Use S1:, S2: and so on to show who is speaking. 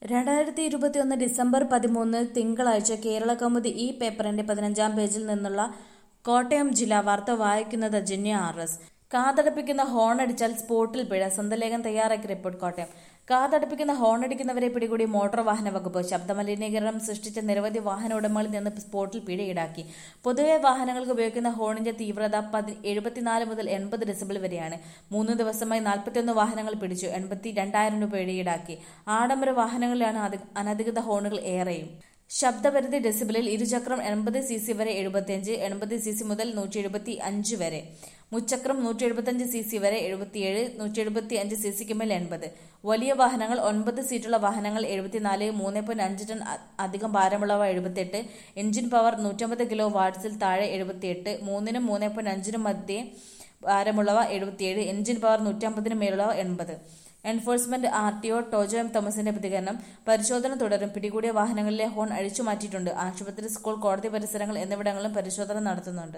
S1: രണ്ടായിരത്തി ഇരുപത്തിയൊന്ന് ഡിസംബർ പതിമൂന്ന് തിങ്കളാഴ്ച കേരള കൗമുദി ഈ പേപ്പറിന്റെ പതിനഞ്ചാം പേജിൽ നിന്നുള്ള കോട്ടയം ജില്ലാ വാർത്ത വായിക്കുന്നത് ജന്യ ആർ എസ് കാതടപ്പിക്കുന്ന ഹോണടിച്ചാൽ സ്പോട്ടിൽ പിഴ സ്വന്തലേഖം തയ്യാറാക്കി റിപ്പോർട്ട് കോട്ടയം കാതടപ്പിക്കുന്ന ഹോണടിക്കുന്നവരെ പിടികൂടി മോട്ടോർ വാഹന വകുപ്പ് ശബ്ദമലിനീകരണം സൃഷ്ടിച്ച നിരവധി വാഹന ഉടമകളിൽ നിന്ന് സ്പോട്ടിൽ പിഴ ഈടാക്കി പൊതുവെ വാഹനങ്ങൾക്ക് ഉപയോഗിക്കുന്ന ഹോണിന്റെ തീവ്രത പതി എഴുപത്തിനാല് മുതൽ എൺപത് ഡെസിബിൾ വരെയാണ് മൂന്ന് ദിവസമായി നാൽപ്പത്തിയൊന്ന് വാഹനങ്ങൾ പിടിച്ചു എൺപത്തി രണ്ടായിരം രൂപ പിഴ ഈടാക്കി ആഡംബര വാഹനങ്ങളിലാണ് അധി- അനധികൃത ഹോണുകൾ ഏറെയും ശബ്ദപരിധി ഡെസിബിളിൽ ഇരുചക്രം എൺപത് സി സി വരെ എഴുപത്തിയഞ്ച് എൺപത് സി സി മുതൽ നൂറ്റി എഴുപത്തി അഞ്ച് വരെ മുച്ചക്രം നൂറ്റി എഴുപത്തിയഞ്ച് സി സി വരെ എഴുപത്തിയേഴ് നൂറ്റി എഴുപത്തി അഞ്ച് സി സിക്ക് മേൽ എൺപത് വലിയ വാഹനങ്ങൾ ഒൻപത് സീറ്റുള്ള വാഹനങ്ങൾ എഴുപത്തിനാല് മൂന്ന് പോയിന്റ് അഞ്ച് ടൺ അ- അധികം ഭാരമുള്ളവ എഴുപത്തെട്ട് എഞ്ചിൻ പവർ നൂറ്റമ്പത് കിലോ വാട്ട്സിൽ താഴെ എഴുപത്തിയെട്ട് മൂന്നിനും മൂന്ന് പോയിന്റ് അഞ്ചിനും മധ്യേ ഭാരമുള്ളവ എഴുപത്തിയേഴ് എഞ്ചിൻ പവർ നൂറ്റമ്പതിന് മേലുള്ളവ എൺപത് enforcement R T O Tojo M തോമസിന്റെ പ്രതികരണം പരിശോധന തുടരും പിടികൂടിയ വാഹനങ്ങളിലെ ഹോൺ അഴിച്ചു മാറ്റിയിട്ടുണ്ട് ആശുപത്രി സ്കൂൾ കോടതി പരിസരങ്ങൾ എന്നിവിടങ്ങളിലും പരിശോധന നടത്തുന്നുണ്ട്